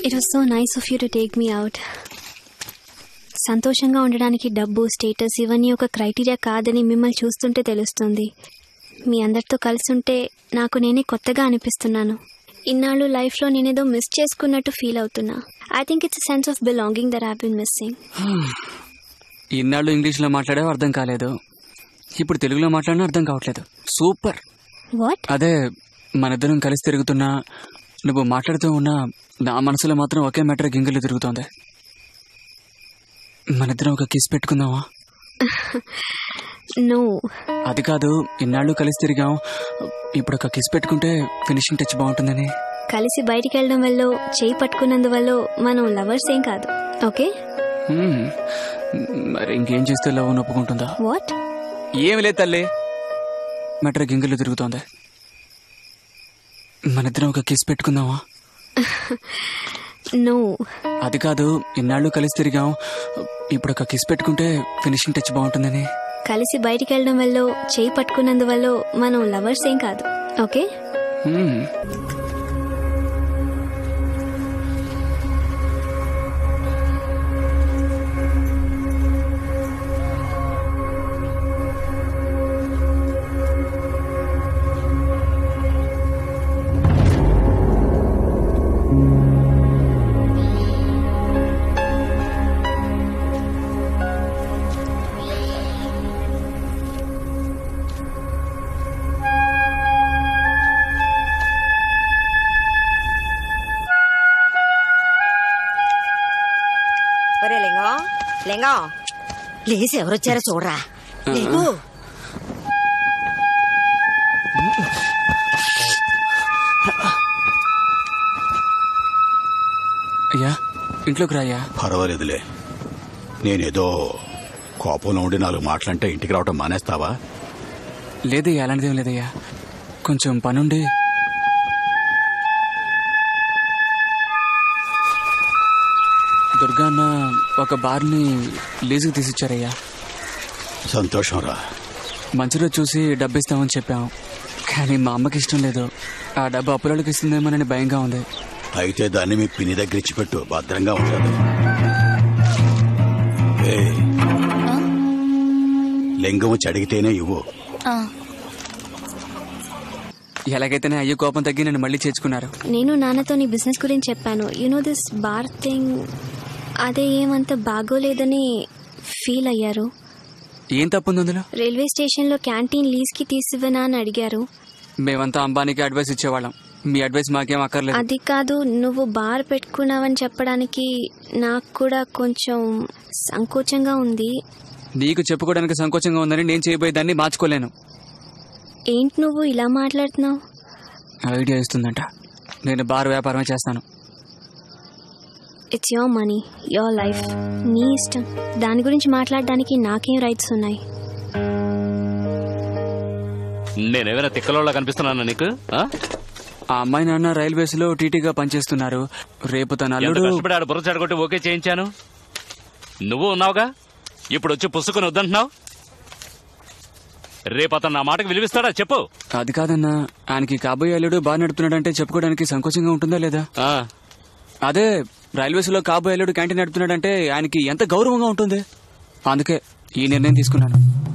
It was so nice of you to take me out సంతోషంగా ఉండడానికి డబ్బు status ఇవన్నీ ఒక క్రైటీరియా కాదని మిమ్మల్ని చూస్తుంటే తెలుస్తుంది మీ అందరితో కలిసి ఉంటే నాకు నేనే కొత్తగా అనిపిస్తున్నాను ఇన్నాళ్ళు లైఫ్లో నేనేదో మిస్ చేసుకున్నట్టు ఫీల్ అవుతున్నా I think it's sense of belonging there have been missing ఇన్నాళ్ళు ఇంగ్లీష్లో మాట్లాడావు అర్థం కాలేదు ఇప్పుడు తెలుగులో మాట్లాడినా అర్థం కావట్లేదు సూపర్ వాట్ అదే మన ఇద్దరం కలిసి తిరుగుతున్నా నువ్వు మాట్లాడుతూ ఉన్నా నా మనసులో మాత్రం ఒకే మ్యాటర్ గింగిలు తిరుగుతోంది మన ఇద్దరం ఒక కిస్ పెట్టుకుందామా నో అది కాదు ఇన్నాళ్ళు కలిసి తిరిగాం ఇప్పుడు ఒక కిస్ పెట్టుకుంటే ఫినిషింగ్ టచ్ బాగుంటుందని కలిసి బయటికి వెళ్ళడం వల్ల చేయి పట్టుకున్నందువల్ల మనం లవర్స్ ఏం కాదు ఓకే హ్మ్. మరి ఇంకేం చేస్తే లవ్ అని ఒప్పుకుంటుందా వాట్ ఏమి లేదు తల్లి మ్యాటర్ గింగిలు తిరుగుతోంది మన ఇద్దరం ఒక కిస్ పెట్టుకుందామా నో అది కాదు ఇన్నాళ్ళు కలిసి తిరిగాం ఇప్పుడు ఒక కిస్ పెట్టుకుంటే ఫినిషింగ్ టచ్ బాగుంటుందని కలిసి బయటికి వెళ్ళడం వల్ల చేయి పట్టుకున్నందువల్ల మనం లవర్స్ ఏం కాదు ఓకే హ్మ్. ఒరే లింగం లింగం లేచి ఎవరొచ్చారో చూడరా లేకు అయ్యా ఇంట్లోకి రాయ్యా పర్వాలేదులే నేనేదో కోపంలో ఉండి నాలుగు మాటలంటే ఇంటికి రావటం మానేస్తావా లేదయ్యా అలాంటిదేం లేదయ్యా కొంచెం పనుండి దుర్గా అన్న ఒక బార్ని లీజుకి తీసిచ్చారయ్యా సంతోషం రా మంచి రోజు చూసి డబ్బు ఇస్తామని చెప్పాం కానీ మా అమ్మకి ఇష్టం లేదు ఆ డబ్బు అప్పులోకి ఇస్తుందేమోనని భయంగా ఉంది అయితే దాన్ని మీ పిన్ని దగ్గర ఇచ్చిపెట్టు భద్రంగా ఉంటుంది ఏయ్, లింగం వచ్చి అడిగితేనే ఇవ్వు ఎలాగైతేనే అయ్యో కోపం తగ్గి నన్ను మళ్ళీ చేర్చుకున్నారు నేను నాన్నతో నీ బిజినెస్ గురించి చెప్పాను నో దిస్ బార్ థింగ్ అదే ఏమంత బాగోలేదని ఫీల్ అయ్యారు ఏం తప్పుంది అందులో రైల్వే స్టేషన్లో క్యాంటీన్ లీజ్కి తీసివ్వనా అని అడిగారు మేమంతా అంబానీకి అడ్వైస్ ఇచ్చేవాళ్ళం మీ అడ్వైస్ మాకేం అక్కర్లేదు అది కాదు నువ్వు బార్ పెట్టుకున్నావని చెప్పడానికి నాకు కూడా కొంచెం సంకోచంగా ఉంది నీకు చెప్పుకోవడానికి సంకోచంగా ఉందని నేను చేయబోయే దాన్ని మార్చుకోలేను ఏంటి నువ్వు ఇలా మాట్లాడుతున్నావు ఐడియా ఇస్తుందంట నేను బార్ వ్యాపారమే చేస్తాను it's your money your life నీ ఇష్టం దాని గురించి మాట్లాడడానికి నాకేం రైట్స్ ఉన్నాయి నేనేమైనా తిక్కలోళ్ళ కనిపిస్తున్నానా నీకు ఆ? ఆ అమ్మాయి నాన్న రైల్వేస్ లో టీటీగా పనిచేస్తున్నారు రేపు తన ఎంత అల్లుడు కష్టపడి ఆడ బుర్ర చెడగొట్టి ఓకే చేయించాను నువ్వు ఉన్నావుగా ఇప్పుడు వచ్చి పుస్తకం వద్దంటున్నావు రేపు అతను నా మాటకు విలువిస్తాడా చెప్పు అది కాదన్నా ఆయనకి కాబోయే అల్లుడు బాగా నడుపుతున్నాడంటే చెప్పుకోవడానికి సంకోచంగా ఉంటుందా లేదా ఆ, అదే రైల్వేస్ లో కాబోయే అల్లుడు క్యాంటీన్ నడుపుతున్నాడంటే ఆయనకి ఎంత గౌరవంగా ఉంటుంది అందుకే ఈ నిర్ణయం తీసుకున్నాను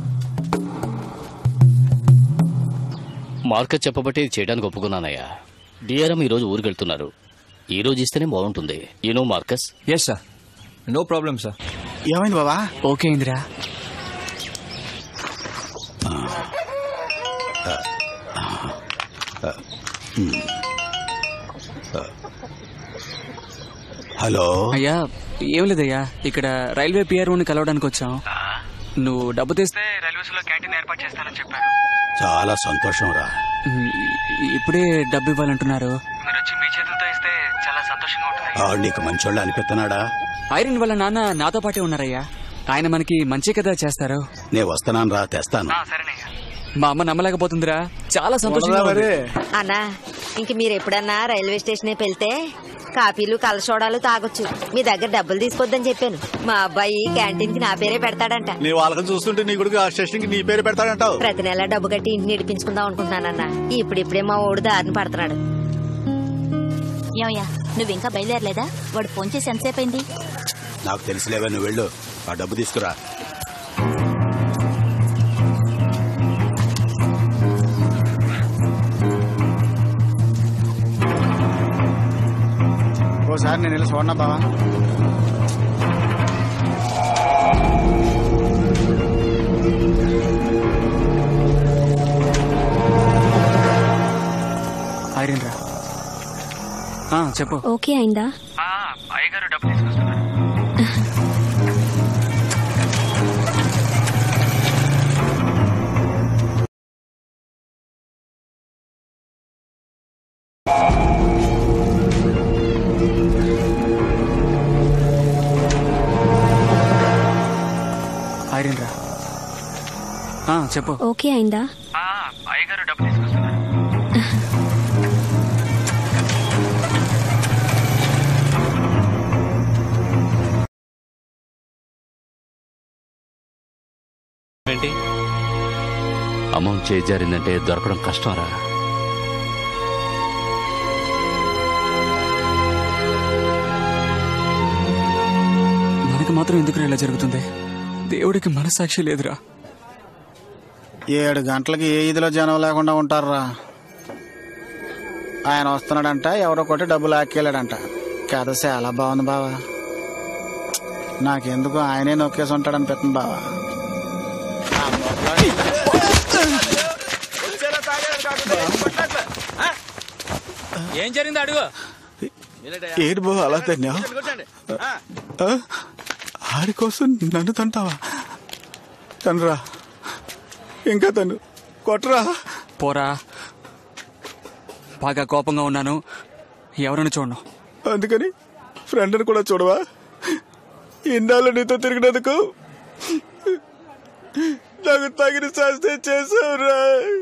మార్కెట్ చెప్పబట్టి ఇది చేయడానికి ఒప్పుకున్నానయ్యా డిఆర్ఎం ఈ రోజు ఊరికెళ్తున్నారు ఈ రోజు ఇస్తేనే బాగుంటుంది you know Marcus yes sir no problem sir ఏమైంది బాబా ఓకే ఇందిరా హలో అయ్యా ఏం లేదయ్యా ఇక్కడ రైల్వే పిఆర్ఓని కలవడానికి వచ్చాం నువ్వు డబ్బు తెస్తే రైల్వేస్ లో క్యాంటీన్ ఏర్పాటు చేస్తానని చెప్పారు చాలా సంతోషం రా ఉమ్, ఇప్పుడే డబ్బు ఇవ్వాలంటున్నారు మీరు వచ్చి మీ చేతులతో ఇస్తే చాలా సంతోషంగా ఉంటుంది ఆవిడ నీకు మంచోళ్ళ అనిపిస్తున్నాడా ఐరన్ వాళ్ళ నాన్న నాతో పాటే ఉన్నారయ్యా ఆయన మనకి మంచి కదా చేస్తారు నే వస్తున్నాను రా తెస్తాను సరేనయ్యా మా అమ్మ నమ్మలేకపోతుందిరా చాలా సంతోషంగా ఉంది. అన్నా ఇంక మీరు ఎప్పుడన్నా రైల్వే స్టేషన్ వెళ్తే కాఫీలు కలసోడాలు తాగొచ్చు మీ దగ్గర డబ్బులు తీసుకోవద్దని చెప్పాను మా అబ్బాయి క్యాంటీన్ కి నా పేరే పెడతాడంట నీ వాళ్ళకం చూస్తుంటే నీ కొడుకు ఆ స్టేషన్కి నీ పేరు పెడతాడంటావు ప్రతి నెల డబ్బు కట్టి ఇంటిని నడిపించుకుందాం అనుకుంటున్నానన్నా ఇప్పుడిప్పుడే మా ఓడు దారిని పడుతున్నాడు ఏమయ్యా నువ్వు ఇంకా బయలుదేరలేదా వాడు ఫోన్ చేసి ఎంతసేపు అయింది నాకు తెలిసిలేవే నువ్వు వెళ్ళు ఆ డబ్బు తీసుకురా ఓసారి నేను వెళ్ళి చూడనా బావా ఐరిన్ రా ఆ, చెప్పు ఓకే అయిందా అయ్యగారు డబ్బు తీసుకొస్తున్నారు ఐరిన్ రా ఆ, చెప్పు ఓకే అయిందా అయ్యగారు డబ్బు తీసుకొస్తున్నారు ఏంటి అమౌంట్ చేజారిందంటే దొరకడం కష్టం రా మనకి మాత్రం ఎందుకు ఇలా జరుగుతుంది దేవుడికి మనసాక్షి లేదురా ఏడు గంటలకి ఏ ఇదిలో జనం లేకుండా ఉంటారా ఆయన వస్తున్నాడంట ఎవరో కొట్టి డబ్బులు ఆక్కెళ్ళాడంట కథ చాలా బాగుంది బావా నాకెందుకు ఆయనే నొక్కేసి ఉంటాడనిపిస్తుంది బావా ఏం జరిగింది అడుగు ఏడు బావ అలా తిన్నావు ఆడి కోసం నన్ను తంటావా తనరా ఇంకా తను కొట్టరా పోరా బాగా కోపంగా ఉన్నాను ఎవరిని చూడను అందుకని ఫ్రెండ్ని కూడా చూడవా ఇన్నాళ్ళు నీతో తిరిగినందుకు నాకు తగిన శాస్త్ర చేసావురా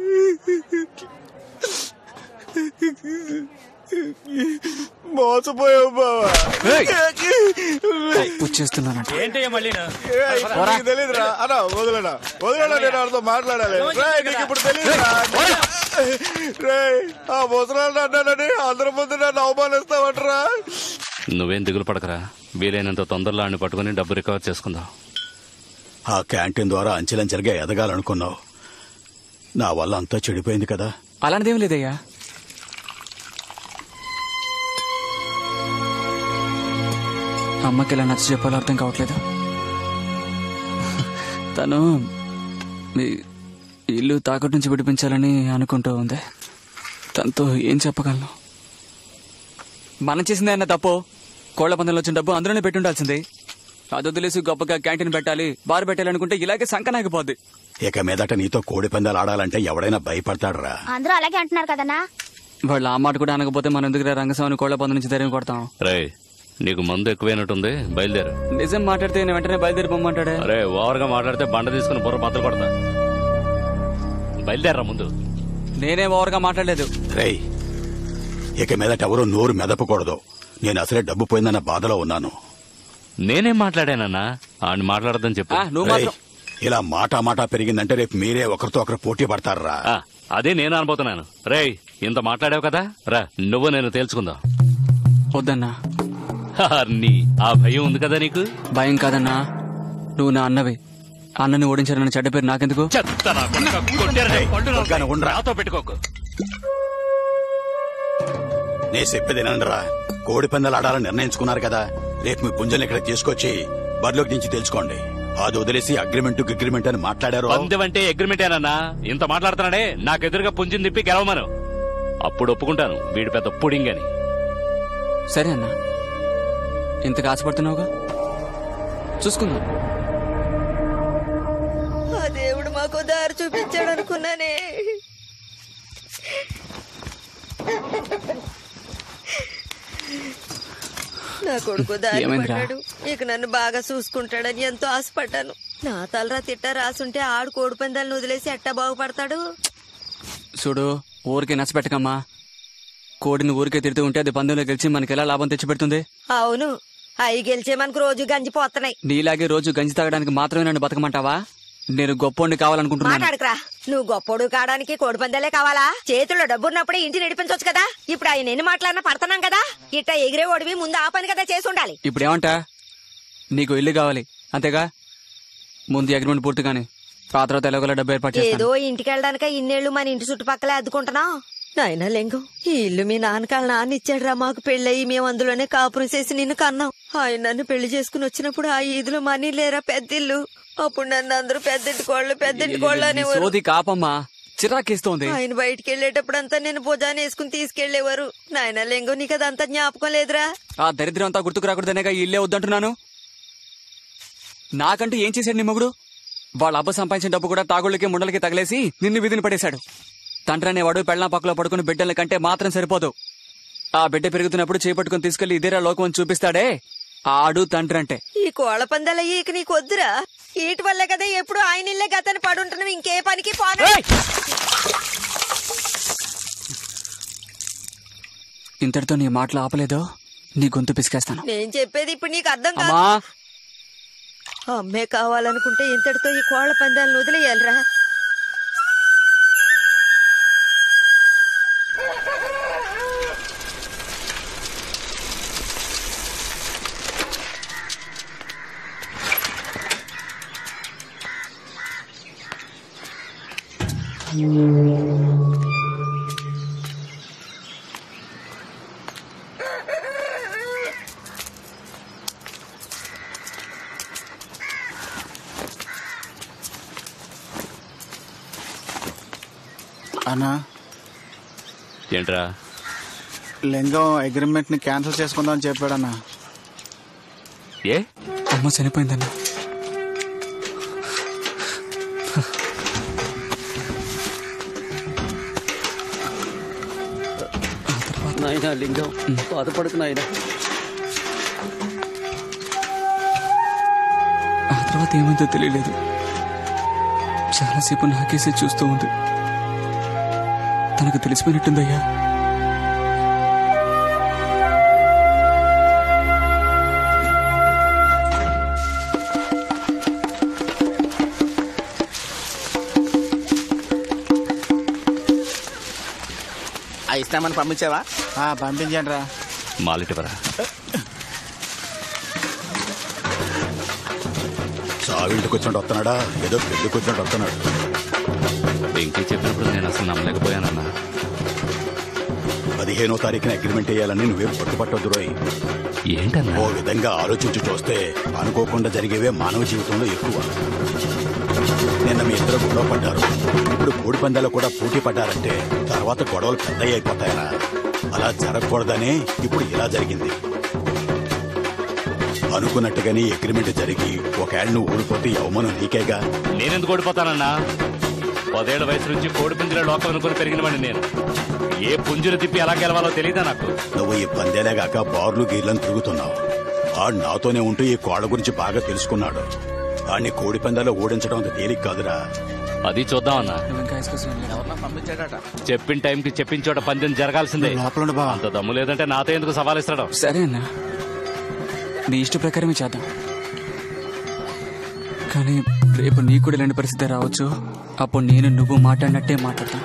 మోసపోయావు బావా వచ్చేస్తున్నానంట ఏంటి మళ్ళీ నీకు తెలీదురా అన్నా వదలడా వదలడా నేను ఆడితో మాట్లాడాలి రేయ్, నీకు ఇప్పుడు తెలీదురా రేయ్, ఆ ముసలాడు అన్నానని అందరి ముందు నన్ను అవమానిస్తావట్రా నువ్వేం దిగులు పడకరా వీలైనంత తొందరలో ఆడిని పట్టుకుని డబ్బు రికవర్ చేసుకుందాం ఆ క్యాంటీన్ ద్వారా అంచెలంచెలుగా ఎదగాలనుకున్నావు నా వల్ల అంతా చెడిపోయింది కదా అలాంటిదేం లేదయ్యా అమ్మకి ఇలా నచ్చ చెప్పాలో అర్థం కావట్లేదు తను మీ ఇల్లు తాకట్టు నుంచి విడిపించాలని అనుకుంటూ ఉంది తనతో ఏం చెప్పగలను మనం చేసింది అన్న తప్పు కోళ్ల పందంలో వచ్చిన డబ్బు అందులోనే పెట్టి ఉండాల్సింది అది వదిలేసి గొప్పగా క్యాంటీన్ పెట్టాలి బార్ పెట్టాలనుకుంటే ఇలాగే సంకనాగిపోద్ది ఇక మీదట నీతో కోడి పందాలు ఆడాలంటే ఎవడైనా భయపడతాడురా అందరూ అలాగే అంటున్నారు కదన్నా వాళ్ళు ఆ మాట కూడా అనకపోతే మనం ఎందుకు రంగస్వామి కోళ్ల పంద నుంచి ధైర్యం కొడతాం రే నీకు మందు ఎక్కువైనట్టుంది బయలుదేరు నిజం మాట్లాడితే నేను వెంటనే బయలుదేరి పొమ్మంటాడే అరే ఓవర్గా మాట్లాడితే బండ తీసుకుని బుర్ర బద్దలు కొడతా బయలుదేరరా ముందు నేనే ఓవర్గా మాట్లాడలేదు రేయ్ ఇక మీదట ఎవరూ నోరు మెదపకూడదు నేను అసలే డబ్బు పోయిందన్న బాధలో ఉన్నాను నేనేం మాట్లాడానన్నా ఆడిని మాట్లాడదని చెప్పు ఆ, నువ్వు రేయ్, మాత్రం ఇలా మాట మాట పెరిగిందంటే రేపు మీరే ఒకరితో ఒకరు పోటీ పడతారా ఆ, అదే నేను అనుపోతున్నాను రేయ్ ఇంత మాట్లాడావు కదా రా నువ్వు నేను తేల్చుకుందాం వద్దన్నా నీ ఆ భయం ఉంది కదా నీకు భయం కాదన్నా నువ్వు నా అన్నవి అన్నని ఓడించారన్న చెడ్డ పేరు నాకెందుకు చెత్త నా కొడుకా, కొట్టారులే, పళ్ళు నొక్కాను. ఒక్కను ఉండ్రా. నాతో పెట్టుకోకు నే చెప్పేదేనండరా కోడి పందాలు ఆడాలని నిర్ణయించుకున్నారు కదా రేపు మీ పుంజల్ని ఇక్కడ తీసుకొచ్చి బరిలోకి దించి తెలుసుకోండి అది వదిలేసి అగ్రిమెంట్ అగ్రిమెంట్ అని మాట్లాడారు పందెం అంటే అగ్రిమెంటేనన్నా ఇంత మాట్లాడుతున్నాడే నాకు ఎదురుగా పుంజిని తిప్పి గెలవమను అప్పుడు ఒప్పుకుంటాను వీడు పెద్ద పుడింగ్ అని సరే అన్నా ఇంతగా ఆశపడుతున్నావుగా చూసుకుందాం ఆ దేవుడు మాకు దారి చూపించాడు అనుకున్నానే నా కొడుకు దారి ఏమైందిరా? పడ్డాడు ఇక నన్ను బాగా చూసుకుంటాడని ఎంతో ఆశపడ్డాను నా తలరా తిట్ట రాసుంటే ఆడు కోడి పందాలను వదిలేసి ఎట్టా బాగుపడతాడు చూడు ఊరికే నచ్చపెట్టకమ్మా కోడిని ఊరికే తిడుతూ ఉంటే అది పందెంలో గెలిచి మనకి ఎలా లాభం తెచ్చిపెడుతుంది అవును అవి గెలిచే మనకు రోజు గంజి పోతున్నాయి నీలాగే రోజు గంజి తాగడానికి మాత్రమే నన్ను బతకమంటావా నేను గొప్పోడిని కావాలనుకుంటున్నాను మాట్లాడుకురా నువ్వు గొప్పోడు కావడానికి కోడి పందాలే కావాలా చేతుల్లో డబ్బున్నప్పుడే ఇంటి నడిపించవచ్చు కదా ఇప్పుడు ఆయన ఎన్ని మాట్లాడినా పడుతున్నాం కదా ఇట్ట ఎగిరే ఓడివి ముందు ఆ పని కదా చేసి ఉండాలి ఇప్పుడు ఏమంటా నీకు ఇల్లు కావాలి అంతేగా ముందు అగ్రిమెంట్ పూర్తి కానీ ఆ తర్వాత ఎలాగోలా డబ్బు ఏర్పాటు ఏదో చేస్తాను ఇంటికి వెళ్ళడానిక ఇన్నేళ్లు మన ఇంటి చుట్టుపక్కలే అద్దుకుంటున్నాం నాయన లింగం ఈ ఇల్లు మీ నాన్నకాళ్ళ నాన్న ఇచ్చాడురా మాకు పెళ్ళయి మేము అందులోనే కాపురం చేసి నిన్ను కన్నాం ఆయన నన్ను పెళ్లి చేసుకుని వచ్చినప్పుడు ఆ ఈదులో మనీ లేరా పెద్దిల్లు అప్పుడు నన్ను అందరూ పెద్దింటి కోళ్ళు పెద్దింటి కోళ్ళు నీ అనేవారు సోది కాపమ్మా చిరాకేస్తోంది ఆయన బయటికి వెళ్ళేటప్పుడు అంతా నేను భుజాన్ని వేసుకుని తీసుకెళ్లేవారు నాయన లింగం నీకు అదంతా జ్ఞాపకం లేదురా ఆ దరిద్రం అంతా గుర్తుకు రాకూడదనేగా ఈ ఇల్లే వద్దంటున్నాను నాకంటూ ఏం చేశాడు నీ మొగుడు వాళ్ళ అబ్బ సంపాదించిన డబ్బు కూడా తాగుళ్ళకి ముండలకి తగిలేసి నిన్ను విధిని పడేశాడు తండ్రి అనేవాడు పెళ్ళం పక్కలో పడుకుని బిడ్డల కంటే మాత్రం సరిపోదు ఆ బిడ్డ పెరుగుతున్నప్పుడు చేపట్టుకుని తీసుకెళ్లి ఇదేరా లోకం అని చూపిస్తాడే ఆడు తండ్రి అంటే ఈ కోళ్ల పందాలయ్యి ఇక నీకు వద్దురా వీటి వల్లే కదా ఎప్పుడు ఆయన ఇల్లే గతని పడుంటున్నావు ఇంకే పనికి పోను ఇంతటితో నీ మాటలు ఆపలేదో నీ గొంతు పిసికేస్తాను నేను చెప్పేది ఇప్పుడు నీకు అర్థం కాదు అమ్మా అమ్మే కావాలనుకుంటే ఇంతటితో ఈ కోళ్ల పందాలను వదిలేయాలిరా అన్నా ఏంట్రా లింగం అగ్రిమెంట్ ని క్యాన్సిల్ చేసుకుందాం అని చెప్పాడన్నా ఏ అమ్మ చనిపోయిందన్న నాయనా లింగం బాధపడుకు నాయనా ఆ తర్వాత ఏమైందో తెలియలేదు చాలాసేపు నాకేసే చూస్తూ ఉంది తనకు తెలిసిపోయినట్టుందయ్యా ఇస్తామని పంపించావా పంపించండి రా మాలిటివరా సావింటికి వచ్చినట్టు వస్తున్నాడా ఏదో పెళ్లికి వచ్చినట్టు వస్తున్నాడు వెంకీ చెప్పినప్పుడు నేను అసలు నమ్మలేకపోయానన్నా పదిహేనో తారీఖున అగ్రిమెంట్ వేయాలని నువ్వేం పట్టుపట్టొద్దు రోయ్ ఏంటన్నా ఓ విధంగా ఆలోచించి చూస్తే అనుకోకుండా జరిగేవే మానవ జీవితంలో ఎక్కువ నిన్న మీ ఇద్దరు గొడవ పడ్డారు ఇప్పుడు కోడి పందాలు కూడా పోటీ పడ్డారంటే తర్వాత గొడవలు పెద్దవి అయిపోతాయరా అలా జరగకూడదనే ఇప్పుడు ఇలా జరిగింది అనుకున్నట్టుగానే అగ్రిమెంట్ జరిగి ఒకవేళ నువ్వు ఓడిపోతే ఈ అవమానం నీకేగా నేనెందుకు ఓడిపోతానన్నా పదేళ్ల వయసు నుంచి కోడి పుంజుల లోకం అనుకుని పెరిగిన వాడిని నేను ఏ పుంజులు తిప్పి ఎలా గెలవాలో తెలియదా నాకు నువ్వు ఈ పందేలేగాక బార్లు గీర్లను తిరుగుతున్నావు ఆడు నాతోనే ఉంటూ ఈ కోళ్ళ గురించి బాగా తెలుసుకున్నాడు ఆడిని కోడి పందాలో ఓడించడం అంత తేలిక కాదురా అది చూద్దామన్నా నువ్వు ఇంకా వేసుకొస్తున్నావు పంపించాడట చెప్పిన టైంకి చెప్పిన చోట పందెం జరగాల్సిందే లోపల బావా అంత దమ్ము లేదంటే నాతో ఎందుకు సవాల్ ఇస్తాడు సరే అన్నా నీ ఇష్ట ప్రకారమే చేద్దాం కానీ రేపు నీకు కూడా ఇలాంటి పరిస్థితి రావచ్చు అప్పుడు నేను నువ్వు మాట్లాడినట్టే మాట్లాడతాను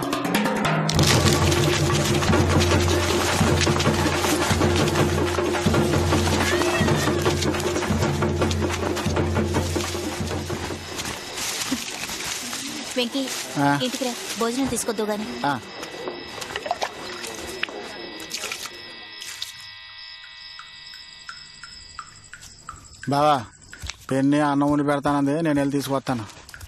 వెంకీ ఆ. ఇంటికి రా భోజనం తీసుకొద్దు గాని ఆ. బావా పెన్ని అన్నం ఉండి పెడతానంది నేను వెళ్ళి తీసుకొస్తాను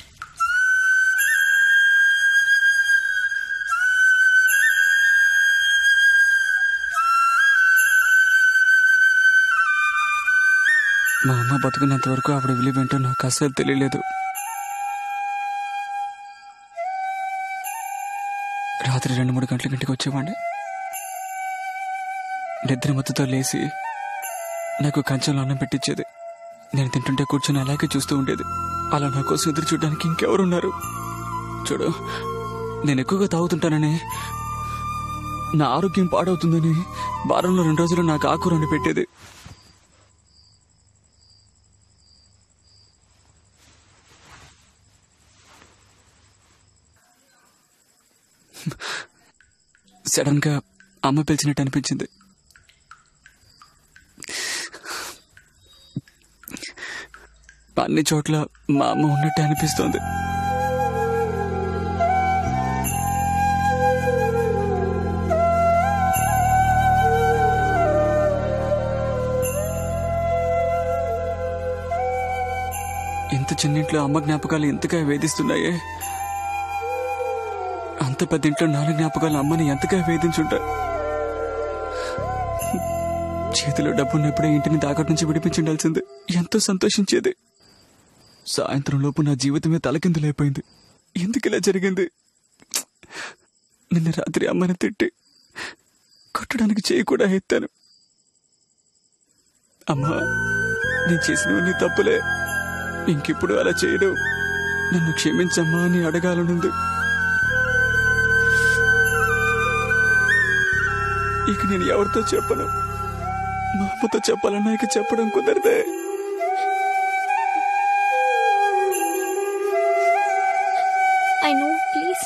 మా అమ్మ బతుకున్నంత వరకు ఆవిడ విలువేంటో నాకు అస్సలు తెలియలేదు రాత్రి రెండు మూడు గంటల గంటకి వచ్చేవాడిని నిద్ర మత్తుతో లేచి నాకు కంచంలో అన్నం పెట్టించేది నేను తింటుంటే కూర్చొని అలాగే చూస్తూ ఉండేది అలా నా కోసం ఎదురు చూడడానికి ఇంకెవరున్నారు చూడు నేను ఎక్కువగా తాగుతుంటానని నా ఆరోగ్యం పాడవుతుందని వారంలో రెండు రోజులు నాకు ఆకుర వండి పెట్టేది సడన్ గా అమ్మ పిలిచినట్టు అనిపించింది అన్ని చోట్ల మా అమ్మ ఉన్నట్టు అనిపిస్తోంది ఇంత చిన్నింట్లో అమ్మ జ్ఞాపకాలు ఎంతగా వేధిస్తున్నాయే అంత పెద్ద ఇంట్లో నాలుగు జ్ఞాపకాలు అమ్మని ఎంతగా వేధించుంటా చేతిలో డబ్బున్నప్పుడే ఇంటిని తాకట్టు నుంచి విడిపించుండాల్సింది ఎంతో సంతోషించేది సాయంత్రం లోపు నా జీవితమే తలకిందులైపోయింది ఎందుకు ఇలా జరిగింది నిన్న రాత్రి అమ్మని తిట్టి కొట్టడానికి చేయి కూడా ఎత్తాను అమ్మా నేను చేసినవన్నీ తప్పులే ఇంకిప్పుడు అలా చేయడం నన్ను క్షమించమ్మా అని అడగాలనుంది ఇక నేను ఎవరితో చెప్పను మా అమ్మతో చెప్పాలన్నా ఇక చెప్పడం కుదరదే ఐ నో ప్లీజ్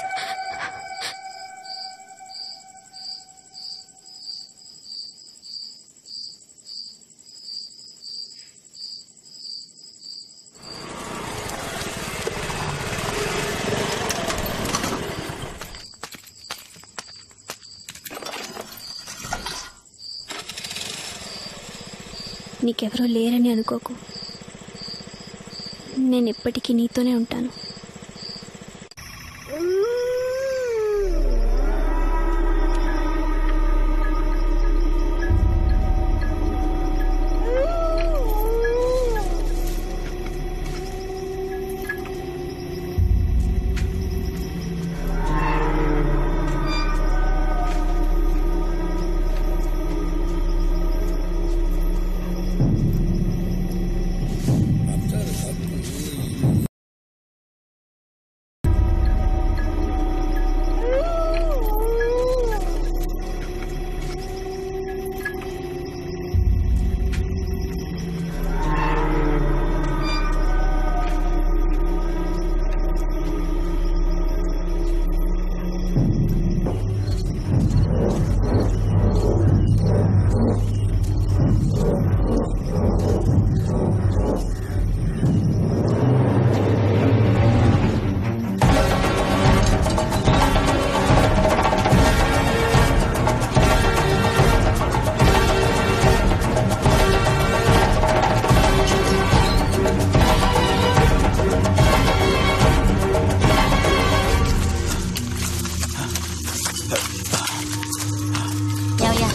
నీకెవరో లేరని అనుకోకు నేను ఎప్పటికీ నీతోనే ఉంటాను ఏమయ్యా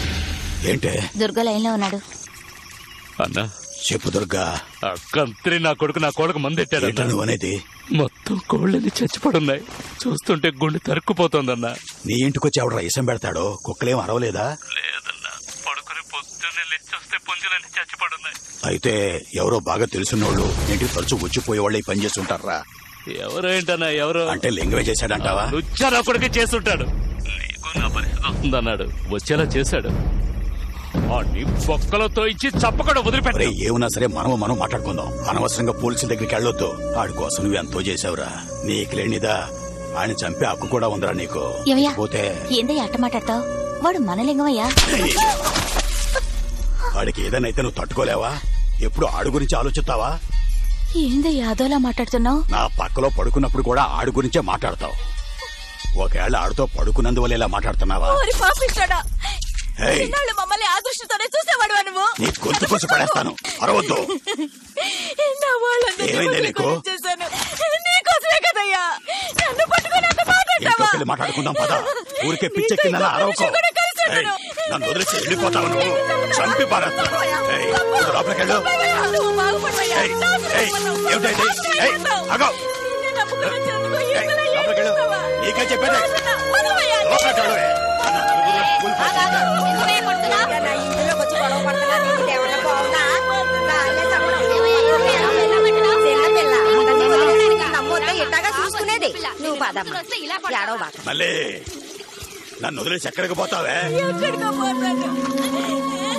ఏంటే దుర్గా లైన్ లో ఉన్నాడు అన్నా చెప్పు దుర్గా ఆ కంత్రి నా కొడుకు నా కొడుకు మందెట్టాడు ఏంటో నువ్వు అనేది మొత్తం కోళ్ళని చచ్చిపడున్నాయి చూస్తుంటే గుండె తరుక్కుపోతోందన్నా నీ ఇంటికొచ్చి ఎవడ ఇసం పెడతాడో కుక్కలేం అరవలేదా లేదన్నా పడుకుని పొద్దున్నే లేచొస్తే పుంజులన్నీ చచ్చిపడున్నాయి అయితే ఎవరో బాగా తెలిసినోళ్ళు ఇంటికి తరచు వచ్చిపోయేవాళ్ళు ఈ పని చేస్తుంటారా ఎవరు ఏంటన్నా ఎవరు అంటే లింగమే చేశాడంటావా లుచ్చా నా కొడుకే చేస్తుంటాడు నీకు నా పరిస్థితి వస్తుందన్నాడు వచ్చేలా చేశాడు ఆ నీ బొక్కలతో ఇచ్చి చప్పకుండా అరే వదిలిపెట్టే ఏమున్నా సరే మనము మనం మాట్లాడుకుందాం అనవసరంగా పోలీసుల దగ్గరికి వెళ్ళొద్దు ఆడి కోసం నువ్వు ఎంతో చేసావురా నీకు లేనిదా ఆయన చంపే హక్కు కూడా ఉందిరా నీకు ఏమయ్యా పోతే ఏందయ్యా అట్ట మాట్లాడతావు వాడు మన లింగమయ్యా వాడికి ఏదైనా నువ్వు తట్టుకోలేవా ఎప్పుడు ఆడు గురించి ఆలోచిస్తావా ఏందయ్యా అదోలా మాట్లాడుతున్నావు నా పక్కలో పడుకున్నప్పుడు కూడా ఆడు గురించే మాట్లాడతావు ఒకవేళ ఆడితో పడుకున్నందువల్ల ఇలా మాట్లాడుతున్నావా ఏయ్, చిన్నాళ్ళు మమ్మల్ని ఆదృష్టతోనే చూసేవాడు నువ్వు నీ గొంతు కోసి పడేస్తాను అరవద్దు నా వాళ్ళందరినీ ఏమైంది నీకు? వదిలిపెట్టి చేశాను. నీకోసమే కదయ్యా నన్ను పట్టుకొని అంత ఇంట్లోకి మాట్లాడతావా వెళ్ళి మాట్లాడుకుందాం పద ఊరికే పిచ్చెక్కిందలా అరవకో కూడా కలిసి ఏయ్, ఉండను. నన్ను వదిలేసి వెళ్ళిపోతావు నువ్వు చంపి పారేస్తాను ఏయ్, నువ్వు లోపలికి వెళ్ళు నువ్వు బాగుపడవయ్యా. ఏయ్, నాశనం ఏయ్, అయిపోతావు. ఏమిటైతే? ఏయ్, నాశనం ఆగు. నిన్ను నమ్ముకుని వచ్చినందుకు ఏయ్, ఇంతలా లోపలికి వెళ్ళు. ఏడుస్తావా? నీకే చెప్పేది. నాశనం. వదలవయ్యా. లోపలికి వెళ్ళు. నువ్వే కొడుతున్నావ్? నా ఇంటిలోకి వచ్చి గొడవ పడుతున్నా నీకు ఏమన్నా బాగున్నా నాన్నే చెప్పడం. చిన్న పిల్ల అందరినీ వదిలేసి నమ్మొద్దు ఇట్టాగా చూసుకునేది నువ్వు పదమ్మా ఏడవ బాక మళ్ళీ నన్ను వదిలేసి ఎక్కడికి పోతావే ఎక్కడికో పోతాను